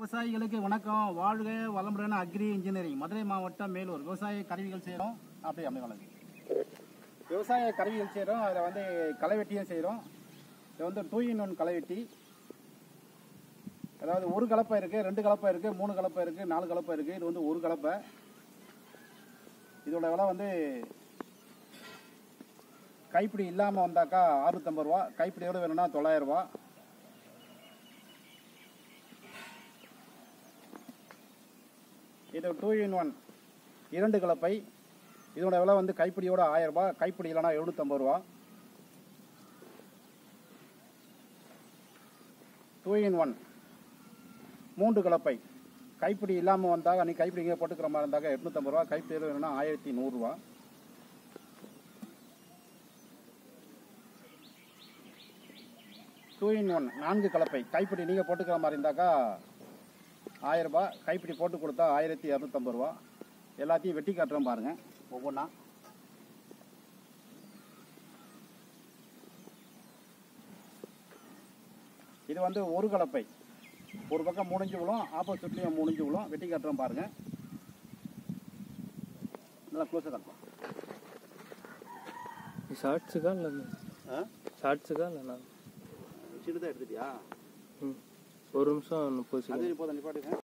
விவசாயிகளுக்கு வணக்கம் வாழ்க வளமுடன் அக்ரி இன்ஜினியரிங் மதுரை மாவட்டம் மேலூர் விவசாய கருவிகள் செய்கிறோம் அப்படி அப்படி வளர்ந்து விவசாய கருவிகள் செய்கிறோம் அதில் வந்து களைவெட்டியும் செய்கிறோம் இது வந்து டூ இன் ஒன் களைவெட்டி அதாவது ஒரு கலப்பை இருக்குது ரெண்டு கலப்பை இருக்குது மூணு கலப்பை இருக்குது நாலு கலப்பை இருக்குது இது வந்து ஒரு கலப்பை இதோட விலை வந்து கைப்பிடி இல்லாமல் வந்தாக்கா அறுநூத்தம்பது ரூபா கைப்பிடியோட வேணும்னா தொள்ளாயிரம் ரூபா இது டூ இன் ஒன் இரண்டு கலப்பை இதோட விலை வந்து கைப்பிடியோட ஆயிரம் ரூபாய் கைப்பிடி இல்லைனா எழுநூத்தம்பது ரூபா டூ இன் ஒன் மூன்று கலப்பை கைப்பிடி இல்லாமல் வந்தாங்க நீ கைப்பிடி இங்கே போட்டுக்கிற மாதிரி இருந்தாக்க எட்நூத்தம்பது ரூபா கைப்பிடி வேணும்னா ஆயிரத்தி நூறுரூவா டூ இன் ஒன் நான்கு கலப்பை கைப்பிடி நீங்கள் போட்டுக்கிற மாதிரி இருந்தாக்கா ஆயிரம் ரூபாய் கைப்பிடி போட்டு கொடுத்தா ஆயிரத்தி இரநூத்தம்பது ரூபா எல்லாத்தையும் வெட்டி காட்டுறோம் பாருங்க ஒவ்வொன்றா இது வந்து ஒரு கலப்பை ஒரு பக்கம் முடிஞ்சு விழும் ஆப்போசிட்லேயும் முடிஞ்சு விழும் வெட்டி காட்டுறோம் பாருங்க நல்லா க்ளோஸாக காட்டுறோம் ஷார்ட்ஸுக்கா இல்லை ஆ ஷார்ட்ஸுக்கா இல்லைண்ணா சின்னதாக எடுத்துட்டியா ம் ஒரு நிமிஷம் முப்பது அது செகண்ட் இப்போதான் நிப்பாட்டுங்க